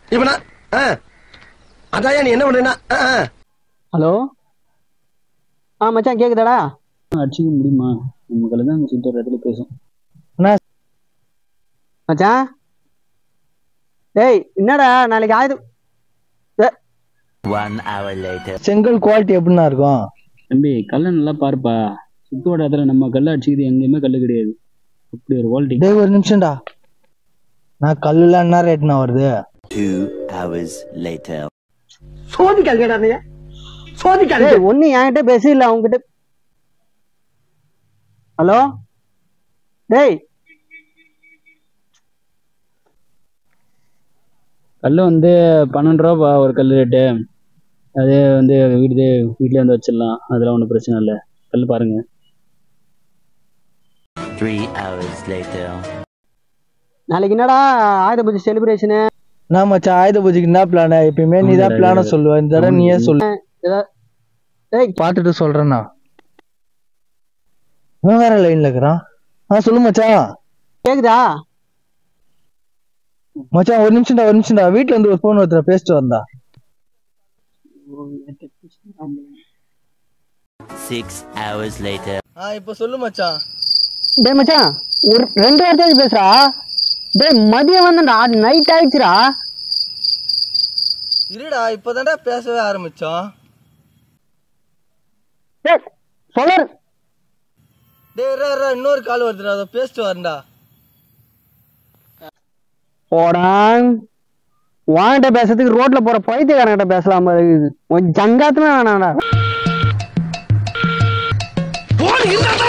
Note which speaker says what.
Speaker 1: இப்ப நான் ஆ, அதான்யா நீ என்ன பண்றேன்னா ஆ, ஆ.
Speaker 2: ஹலோ ஆ மச்சான் கேக்குதாடா
Speaker 3: அடிச்சுக்க முடியுமா நம்ம கல்ல தான் சுத்த ஒரு இடத்துல பேசும்
Speaker 2: மச்சான் டேய் என்னடா நாளைக்கு ஆயுதம்
Speaker 4: One hour later.
Speaker 5: செங்கல் குவாலிட்டி எப்படிண்ணா இருக்கும்
Speaker 3: தம்பி கல்லை நல்லா பாருப்பா சுத்தோட இடத்துல நம்ம கல்லை அடிச்சுக்கிறது எங்கேயுமே கல்லு கிடையாது அப்படி ஒரு குவாலிட்டி
Speaker 5: டேய் ஒரு நிமிஷம்டா நான் கல்லுலாம் என்ன ரேட்னா வருது
Speaker 4: Two hours later.
Speaker 1: சோதிக்காதீங்கடா நீ சோதிக்காதீங்க
Speaker 2: டேய் ஒண்ணு என்கிட்ட பேசு இல்ல அவங்ககிட்ட ஹலோ டேய்
Speaker 3: கல் வந்து பன்னெண்டு ரூபா ஒரு கல் ரேட்டு அது வந்து வீடு வீட்டிலே வந்து வச்சிடலாம் அதெல்லாம் ஒன்றும் பிரச்சனை இல்லை கல் பாருங்க
Speaker 4: Three hours later.
Speaker 2: நாளைக்கு என்னடா ஆயுத பூஜை செலிப்ரேஷனு
Speaker 5: நான் மச்சான் ஆயுத பூஜைக்கு என்ன பிளான் எப்பயுமே நீ தான் பிளான சொல்லுவ இந்த தடவை நீயே சொல்லு
Speaker 2: டேய்
Speaker 5: பார்த்துட்டு சொல்றேண்ணா இவன் வேற லைன்ல இருக்கிறான் ஆ சொல்லு மச்சான்
Speaker 2: கேக்குதா
Speaker 5: மச்சான் ஒரு நிமிஷம்டா ஒரு நிமிஷம்டா வீட்ல இருந்து ஒரு போன் ஒருத்தர் பேசிட்டு வந்தா
Speaker 4: Six hours later.
Speaker 5: ஆ இப்போ சொல்லு மச்சான்
Speaker 2: டேய் மச்சான் ஒரு ரெண்டு வார்த்தையாவது பேசுறா டேய் மதியம் வந்தா நைட் ஆயிடுச்சுடா
Speaker 5: இருடா இப்போதான்டா பேசவே ஆரம்பிச்சோம்
Speaker 2: டேய் சொல்லு
Speaker 5: டேய் இருடா, இருடா, இன்னொரு கால் வருதுடா அதை பேசிட்டு வரேன்டா
Speaker 2: போடான் வாங்கிட்ட பேசுறதுக்கு ரோட்ல போற பைத்தியக்காரங்கிட்ட பேசலாமா இருக்குது உன் ஜங்காத்துமே வேணாம்டா
Speaker 1: போன் இருந்தா